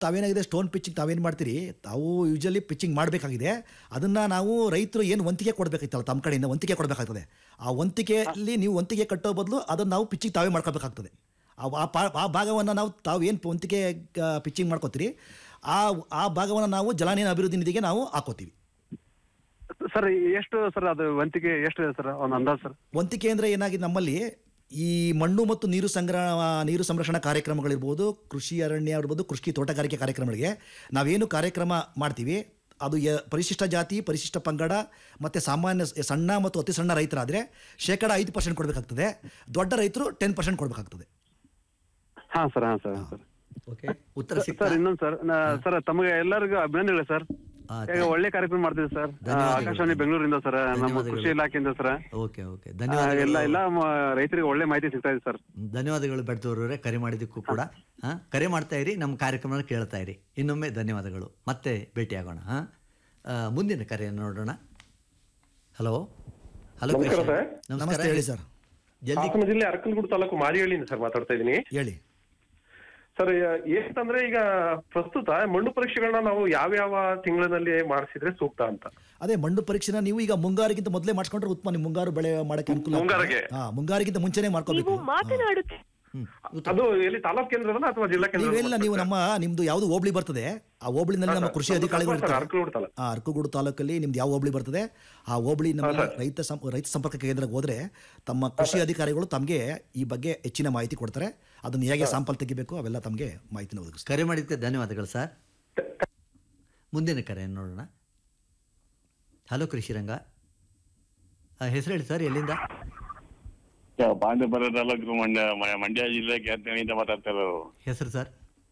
ತಾವೇನಾಗಿದೆ stone pitching ತಾವೇನು ಮಾಡ್ತೀರಿ ತಾವು ಯೂಶಲಿ ಪಿಚ್ಚಿಂಗ್ ಮಾಡಬೇಕಾಗಿದೆ ಅದನ್ನು ನಾವು ರೈತರು ಏನು ವಂತಿಗೆ ಕೊಡಬೇಕಾಯ್ತಲ್ಲ ತಮ್ಮ ಕಡೆಯಿಂದ ವಂತಿಗೆ ಕೊಡಬೇಕಾಗ್ತದೆ ಆ ವಂತಿಗೆಯಲ್ಲಿ ನೀವು ವಂತಿಗೆ ಕಟ್ಟೋ ಬದಲು ಅದನ್ನು ನಾವು ಪಿಚ್ಚಿಂಗ್ ತಾವೇ ಮಾಡ್ಕೋಬೇಕಾಗ್ತದೆ ಆ ಆ ಪಾ ಆ ಭಾಗವನ್ನು ನಾವು ತಾವು ಏನು ವಂತಿಗೆ ಪಿಚ್ಚಿಂಗ್ ಮಾಡ್ಕೋತೀರಿ ಆ ಆ ಭಾಗವನ್ನು ನಾವು ಜಲಾನಯನ ಅಭಿವೃದ್ಧಿ ನಿಧಿಗೆ ನಾವು ಹಾಕೋತೀವಿ ಸರ್ ಎಷ್ಟು ಸರ್ ಅದು ವಂತಿಗೆ ಎಷ್ಟು ಇದೆ ಸರ್ ಒಂದು ಅಂದಾಜು ಸರ್ ವಂತಿಕೆ ಅಂದರೆ ಏನಾಗಿದೆ ನಮ್ಮಲ್ಲಿ ಈ ಮಣ್ಣು ಮತ್ತು ನೀರು ಸಂಗ್ರಹ ನೀರು ಸಂರಕ್ಷಣಾ ಕಾರ್ಯಕ್ರಮಗಳಿರ್ಬೋದು ಕೃಷಿ ಅರಣ್ಯ ಇರ್ಬೋದು ಕೃಷಿ ತೋಟಗಾರಿಕೆ ಕಾರ್ಯಕ್ರಮಗಳಿಗೆ ನಾವೇನು ಕಾರ್ಯಕ್ರಮ ಮಾಡ್ತೀವಿ ಅದು ಯ ಪರಿಶಿಷ್ಟ ಜಾತಿ ಪರಿಶಿಷ್ಟ ಪಂಗಡ ಮತ್ತು ಸಾಮಾನ್ಯ ಸ- ಸಣ್ಣ ಮತ್ತು ಅತಿ ಸಣ್ಣ ರೈತರಾದರೆ ಶೇಕಡ ಐದು ಪರ್ಸೆಂಟ್ ಕೊಡಬೇಕಾಗ್ತದೆ ದೊಡ್ಡ ರೈತರು ಟೆನ್ ಪರ್ಸೆಂಟ್ ಕೊಡಬೇಕಾಗ್ತದೆ ಹಾ ಸರ್ ಹಾ ಸರ್ ಸರ್ ಓಕೆ ಉತ್ತರ ಸಿಗ್ತಾ ಸರ್ ಇನ್ನೊಂದು ಸರ್ ಸರ್ ತಮಗೆ ಎಲ್ಲರಿಗೂ ಅಭಿನಂದನೆಗಳು ಸರ್ ಆ, ಈಗ ಒಳ್ಳೆ ಕಾರ್ಯಕ್ರಮ ಮಾಡ್ತೀವಿ ಸರ್ ಧನ್ಯವಾದಗಳು. ಆಕಾಶವಾಣಿ ಬೆಂಗಳೂರಿಂದ ಸರ್ ನಮ್ಮ ಧನ್ಯವಾದಗಳು. ಕೃಷಿ ಇಲಾಖೆಯಿಂದ ಸರ್ ಓಕೆ ಓಕೆ ಎಲ್ಲ ಧನ್ಯವಾದಗಳು ಎಲ್ಲ ಮ- ರೈತರಿಗೆ ಒಳ್ಳೆ ಮಾಹಿತಿ ಸಿಗ್ತಾ ಇದೆ ಸರ್ ಧನ್ಯವಾದಗಳು ಬೆಡ್ತವ್ರವರೇ ಕರೆ ಮಾಡಿದ್ದಕ್ಕೂ ಕೂಡ ಹಾಂ ಕರೆ ಮಾಡ್ತಾ ಇರಿ ನಮ್ಮ ಕಾರ್ಯಕ್ರಮ ಕೇಳ್ತಾ ಇರಿ ಇನ್ನೊಮ್ಮೆ ಧನ್ಯವಾದಗಳು ಮತ್ತೆ ಭೇಟಿಯಾಗೋಣ ಹಾಂ ಮುಂದಿನ ಕರೆಯನ್ನು ನೋಡೋಣ ಹಲೋ ಹಲೋ ನಮಸ್ಕಾರ ಸರ್. ನಮಸ್ತೆ ಹೇಳಿ ಸರ್ ಜಲ್ದಿ ಹಾಸನ ಜಿಲ್ಲೆ ಅರಕಲಗೂಡು ತಾಲೂಕು ಮಾರಿಹಳ್ಳಿಯಿಂದ ಸರ್ ಮಾತಾಡ್ತಾ ಇದ್ದೀನಿ ಹೇಳಿ ಸರ್ ಏನಂತಂದ್ರೆ ಈಗ ಪ್ರಸ್ತುತ ಮಣ್ಣು ಪರೀಕ್ಷೆಗಳನ್ನ ನಾವು ಯಾವ್ಯಾವ ತಿಂಗಳಿನಲ್ಲಿ ಮಾಡಿಸಿದ್ರೆ ಸೂಕ್ತ ಅಂತ ಅದೇ ಮಣ್ಣು ಪರೀಕ್ಷೆನ ನೀವು ಈಗ ಮುಂಗಾರಿಗಿಂತ ಮೊದಲೇ ಮಾಡ್ಕೊಂಡ್ರೆ ಉತ್ತಮ ನೀವು ಮುಂಗಾರು ಬೆಳೆ ಮಾಡಕ್ಕೆ ಅನುಕೂಲ ಆಗ್ತದೆ. ಮುಂಗಾರಿಗೆ? ಹಾ ಮುಂಗಾರಿಗಿಂತ ಮುಂಚೆನೇ ಮಾಡ್ಕೋಬೇಕು ಹ್ಮ್ ಅದು ಎಲ್ಲಿ ತಾಲೂಕ್ ಕೇಂದ್ರದಲ್ಲ ಅಥವಾ ಜಿಲ್ಲಾ ನೀವೆಲ್ಲ ನೀವು ನಮ್ಮ ನಿಮ್ದು ಯಾವ್ದು ಹೋಬಳಿ ಬರ್ತದೆ ಆ ಹೋಬಳಿನಲ್ಲಿ ನಮ್ಮ ಕೃಷಿ ಅಧಿಕಾರಿಗಳು ಇರ್ತಾರೆ ಅರಕಲಗೂಡು ತಾಲೂಕು ಆ ಅರ್ಕುಗೂಡು ತಾಲೂಕಲ್ಲಿ ನಿಮ್ದು ಯಾವ ಹೋಬಳಿ ಬರ್ತದೆ ಆ ಹೋಬಳಿ ನಮ್ಮ ರೈತ ಸಂ ರೈತ ಸಂಪರ್ಕ ಕೇಂದ್ರಕ್ಕೆ ಹೋದ್ರೆ ತಮ್ಮ ಕೃಷಿ ಅಧಿಕಾರಿಗಳು ತಮಗೆ ಈ ಬಗ್ಗೆ ಹೆಚ್ಚಿನ ಮಾಹಿತಿ ಕೊಡ್ತಾರೆ ಅದನ್ನ ಹೇಗೆ ಸಾಂಪಲ್ ತೆಗಿಬೇಕು ಅವೆಲ್ಲ ತಮಗೆ ಮಾಹಿತಿನ ಒದಗಿಸ್ತಾರೆ ಕರೆ ಮಾಡಿದ್ದಕ್ಕೆ ಧನ್ಯವಾದಗಳು ಸರ್ ಮುಂದಿನ ಕರೆಯನ್ನು ನೋಡೋಣ ಹಲೋ ಕೃಷಿರಂಗ ಹೆಸರು ಹೇಳಿ ಸರ್ ಎಲ್ಲಿಂದ ಪಾಂಡವಪುರ ತಾಲೂಕು ಮಂಡ್ಯ ಮ- ಮಂಡ್ಯ ಜಿಲ್ಲೆ ಕ್ಯಾತಣಿಯಿಂದ ಮಾತಾಡ್ತಾ ಇರೋರು ಹೆಸರು ಸರ್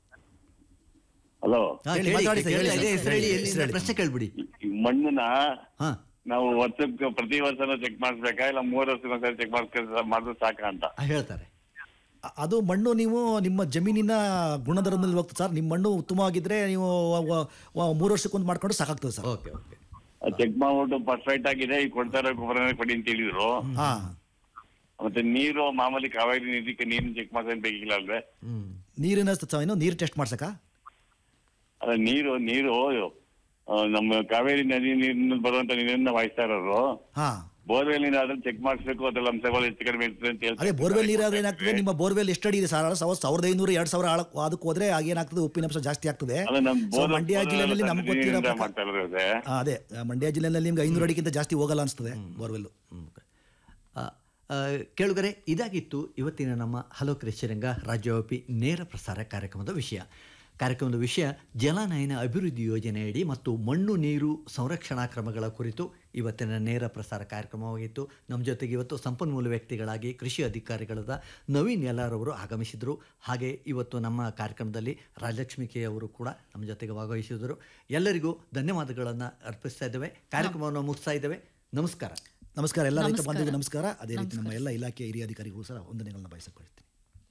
ಹಲೋ ಹಾ, ಹೇಳಿ, ಕೇಳಿ, ಮಾತಾಡಿ ಸರ್, ಕೇಳಿ, ಹೇಳಿ ಅದೇ ಸರ್, ಹೆಸರು ಹೇಳಿ, ಹೇಳಿ, ಎಲ್ಲಿಂದ? ಹೆಸರು ಹೇಳಿ. ಪ್ರಶ್ನೆ ಕೇಳ್ಬಿಡಿ ಈ ಮಣ್ಣನ್ನ ಹಾ ನಾವು ವರ್ಷಕ್ಕೆ ಪ್ರತಿ ವರ್ಷನೂ ಚೆಕ್ ಮಾಡಿಸ್ಬೇಕಾ ಇಲ್ಲ ಮೂರು ವರ್ಷಕ್ಕೊಂದ್ಸರಿ ಚೆಕ್ ಮಾಡಿಸ್ ಮಾಡಿದ್ರೆ ಸಾಕ ಅಂತ ಆ, ಹೇಳ್ತಾರೆ ಅ- ಅದು ಮಣ್ಣು ನೀವು ನಿಮ್ಮ ಜಮೀನಿನ ಗುಣಧರ್ಮದಲ್ಲಿ ಹೋಗ್ತದೆ ಸರ್ ನಿಮ್ಮ ಮಣ್ಣು ಉತ್ತಮವಾಗಿದ್ರೆ ನೀವು ವ- ವ- ವ- ಮೂರು ವರ್ಷಕ್ಕೊಂದು ಮಾಡ್ಕೊಂಡು ಸಾಕಾಗ್ತದೆ ಸರ್ ಓಕೆ ಓಕೆ ಚೆಕ್ ಮಾಡ್ಬಿಟ್ಟು ಪರ್ಫೆಕ್ಟ್ ಆಗಿದೆ ಈಗ ಕೊಡ್ತಾ ಇರೋ ಗೊಬ್ಬರನೇ ಕೊಡಿ ಅಂತ ಹೇಳಿದ್ರು ಹಾ ಮತ್ತೆ ನೀರು ಮಾಮೂಲಿ ಕಾವೇರಿ ನಿಧಿಗೆ ನೀರಿನ ಚೆಕ್ ಮಾಡ್ಸೋದ್ ಬೇಕಿಲ್ಲ ಅಲ್ವೇ ಹ್ಮ್ ನೀರಿನ ಸ- ಏನು ನೀರು ಟೆಸ್ಟ್ ಮಾಡ್ಸಕ್ಕ ಅದ ನೀರು ನೀರು ಆ, ನಮ್ಮ ಕಾವೇರಿ ನದಿ ನೀರಿನ ಬರುವಂತ ನೀರನ್ನ ವಾಯಿಸ್ತಾ ಇರೋರು ಹಾ ಬೋರ್ವೆಲ್ ನೀರು ಆದ್ರೆ ಚೆಕ್ ಮಾಡಿಸ್ಬೇಕು ಅದ್ರಲ್ಲಿ ಅಂಶಗಳು ಹೆಚ್ಚು ಕಡಿಮೆ ಇರ್ತದೆ ಅಂತ ಅದೇ ಹೇಳ್ತಾರೆ ಬೋರ್ವೆಲ್ ನೀರಾದ್ರೆ ಏನಾಗ್ತದೆ ನಿಮ್ಮ ಬೋರ್ವೆಲ್ ಎಷ್ಟು ಅಡಿ ಇದೆ ಸರ್ ಸಾವಿರದ ಸಾವಿರದ ಐನೂರು ಎರಡು ಸಾವಿರ ಆಳ ಅದಕ್ಕೆ ಹೋದ್ರೆ ಆಗೇನಾಗ್ತದೆ ಉಪ್ಪಿನಂಶ ಜಾಸ್ತಿ ಆಗ್ತದೆ ಅಲ್ಲ ನಮ್ ಸೊ ಬೋರ್ ಮಂಡ್ಯ ಜಿಲ್ಲೆಯಲ್ಲಿ ನಮ್ಗೆ ಗೊತ್ತಿರೋ ನೀರಿಂದ ಪ್ರಕಾರ- ಮಾಡ್ತಾ ಇರೋದು ಇದೆ. ಆ, ಅದೇ ಆ, ಮಂಡ್ಯ ಜಿಲ್ಲೆಯಲ್ಲಿ ನಿಮ್ಗೆ ಐನೂರು ಅಡಿಗಿಂತ ಜಾಸ್ತಿ ಹೋಗಲ್ಲ ಅನಿಸ್ತದೆ ಬೋರ್ವೆಲ್ ಹ್ಮ್. ಆ, ಆ, ಕೇಳುಗರೆ ಇದಾಗಿತ್ತು ಇವತ್ತಿನ ನಮ್ಮ ಹಲೋ ಕೃಷಿರಂಗ ರಾಜ್ಯವ್ಯಾಪಿ ನೇರ ಪ್ರಸಾರ ಕಾರ್ಯಕ್ರಮದ ವಿಷಯ ಕಾರ್ಯಕ್ರಮದ ವಿಷಯ ಜಲಾನಯನ ಅಭಿವೃದ್ಧಿ ಯೋಜನೆಯಡಿ ಮತ್ತು ಮಣ್ಣು ನೀರು ಸಂರಕ್ಷಣಾ ಕ್ರಮಗಳ ಕುರಿತು ಇವತ್ತಿನ ನೇರ ಪ್ರಸಾರ ಕಾರ್ಯಕ್ರಮವಾಗಿತ್ತು ನಮ್ಮ ಜೊತೆಗೆ ಇವತ್ತು ಸಂಪನ್ಮೂಲ ವ್ಯಕ್ತಿಗಳಾಗಿ ಕೃಷಿ ಅಧಿಕಾರಿಗಳಾದ ನವೀನ್ ಯಲ್ಲಾರವರು ಆಗಮಿಸಿದರು ಹಾಗೆ ಇವತ್ತು ನಮ್ಮ ಕಾರ್ಯಕ್ರಮದಲ್ಲಿ ರಾಜಲಕ್ಷ್ಮಿ ಕೆ ಅವರು ಕೂಡ ನಮ್ಮ ಜೊತೆಗೆ ಭಾಗವಹಿಸಿದರು ಎಲ್ಲರಿಗೂ ಧನ್ಯವಾದಗಳನ್ನು ಅರ್ಪಿಸ್ತಾ ಇದ್ದೇವೆ ಕಾರ್ಯಕ್ರಮವನ್ನು ಮುಗಿಸ್ತಾ ಇದ್ದೇವೆ ನಮಸ್ಕಾರ ನಮಸ್ಕಾರ ಎಲ್ಲ ರೈತ ಬಂಧುವಿಗೆ ನಮಸ್ಕಾರ ಅದೇ ರೀತಿ ನಮ್ಮ ಎಲ್ಲ ಇಲಾಖೆಯ ಹಿರಿಯ ಅಧಿಕಾರಿಗಳು ಸಹ ವಂದನೆಗಳನ್ನ ಬಯಸಿಕೊಳ್ತೀನಿ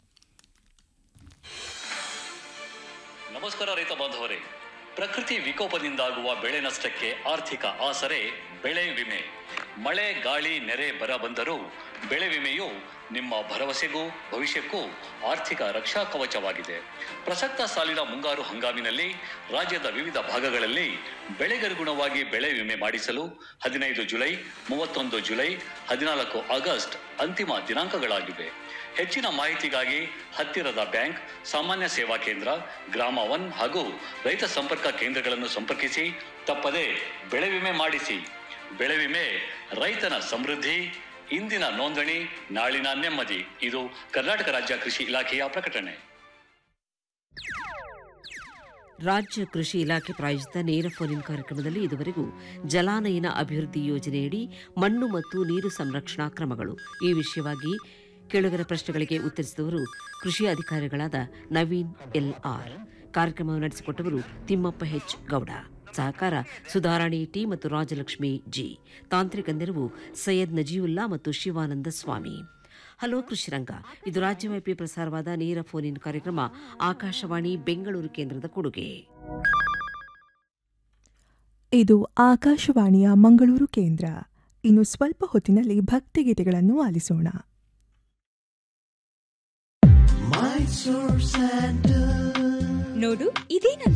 ನಮಸ್ಕಾರ ರೈತ ಬಾಂಧವರೇ ಪ್ರಕೃತಿ ವಿಕೋಪದಿಂದಾಗುವ ಬೆಳೆ ನಷ್ಟಕ್ಕೆ ಆರ್ಥಿಕ ಆಸರೆ ಬೆಳೆ ವಿಮೆ ಮಳೆ ಗಾಳಿ ನೆರೆ ಬರ ಬಂದರೂ ಬೆಳೆ ವಿಮೆಯು ನಿಮ್ಮ ಭರವಸೆಗೂ ಭವಿಷ್ಯಕ್ಕೂ ಆರ್ಥಿಕ ರಕ್ಷಾ ಕವಚವಾಗಿದೆ ಪ್ರಸಕ್ತ ಸಾಲಿನ ಮುಂಗಾರು ಹಂಗಾಮಿನಲ್ಲಿ ರಾಜ್ಯದ ವಿವಿಧ ಭಾಗಗಳಲ್ಲಿ ಬೆಳೆಗನುಗುಣವಾಗಿ ಬೆಳೆ ವಿಮೆ ಮಾಡಿಸಲು ಹದಿನೈದು ಜುಲೈ ಮೂವತ್ತೊಂದು ಜುಲೈ ಹದಿನಾಲ್ಕು ಆಗಸ್ಟ್ ಅಂತಿಮ ದಿನಾಂಕಗಳಾಗಿವೆ ಹೆಚ್ಚಿನ ಮಾಹಿತಿಗಾಗಿ ಹತ್ತಿರದ ಬ್ಯಾಂಕ್ ಸಾಮಾನ್ಯ ಸೇವಾ ಕೇಂದ್ರ ಗ್ರಾಮ ಒನ್ ಹಾಗೂ ರೈತ ಸಂಪರ್ಕ ಕೇಂದ್ರಗಳನ್ನು ಸಂಪರ್ಕಿಸಿ ತಪ್ಪದೆ ಬೆಳೆ ವಿಮೆ ಮಾಡಿಸಿ ಬೆಳೆ ವಿಮೆ ರೈತನ ಸಮೃದ್ಧಿ ಇಂದಿನ ನೋಂದಣಿ ನಾಳಿನ ನೆಮ್ಮದಿ ಇದು ಕರ್ನಾಟಕ ರಾಜ್ಯ ಕೃಷಿ ಇಲಾಖೆಯ ಪ್ರಕಟಣೆ ರಾಜ್ಯ ಕೃಷಿ ಇಲಾಖೆ ಪ್ರಾಯೋಜಿತ ನೇರ ಫೋನ್ ಕಾರ್ಯಕ್ರಮದಲ್ಲಿ ಇದುವರೆಗೂ ಜಲಾನಯನ ಅಭಿವೃದ್ಧಿ ಯೋಜನೆಯಡಿ ಮಣ್ಣು ಮತ್ತು ನೀರು ಸಂರಕ್ಷಣಾ ಕ್ರಮಗಳು ಈ ವಿಷಯವಾಗಿ ಕೇಳುಗರ ಪ್ರಶ್ನೆಗಳಿಗೆ ಉತ್ತರಿಸಿದವರು ಕೃಷಿ ಅಧಿಕಾರಿಗಳಾದ ನವೀನ್ ಎಲ್ ಆರ್ ಕಾರ್ಯಕ್ರಮ ನಡೆಸಿಕೊಟ್ಟವರು ತಿಮ್ಮಪ್ಪ ಹೆಚ್ ಗೌಡ ಸಹಕಾರ ಸುಧಾರಾಣಿ ಟಿ ಮತ್ತು ರಾಜಲಕ್ಷ್ಮಿ ಜಿ ತಾಂತ್ರಿಕ ನೆರವು ಸೈಯದ್ ನಜೀವುಲ್ಲಾ ಮತ್ತು ಶಿವಾನಂದ ಸ್ವಾಮಿ ಹಲೋ ಕೃಷಿರಂಗ ಇದು ರಾಜ್ಯವ್ಯಾಪಿ ಪ್ರಸಾರವಾದ ನೇರ ಫೋನ್ ಇನ್ ಕಾರ್ಯಕ್ರಮ ಆಕಾಶವಾಣಿ ಬೆಂಗಳೂರು ಕೇಂದ್ರದ ಕೊಡುಗೆ ಇದು ಆಕಾಶವಾಣಿಯ ಮಂಗಳೂರು ಕೇಂದ್ರ ಇನ್ನು ಸ್ವಲ್ಪ ಹೊತ್ತಿನಲ್ಲಿ ಭಕ್ತಿಗೀತೆಗಳನ್ನು ಆಲಿಸೋಣ ನೋಡು ಇದೇ ನನ್ನ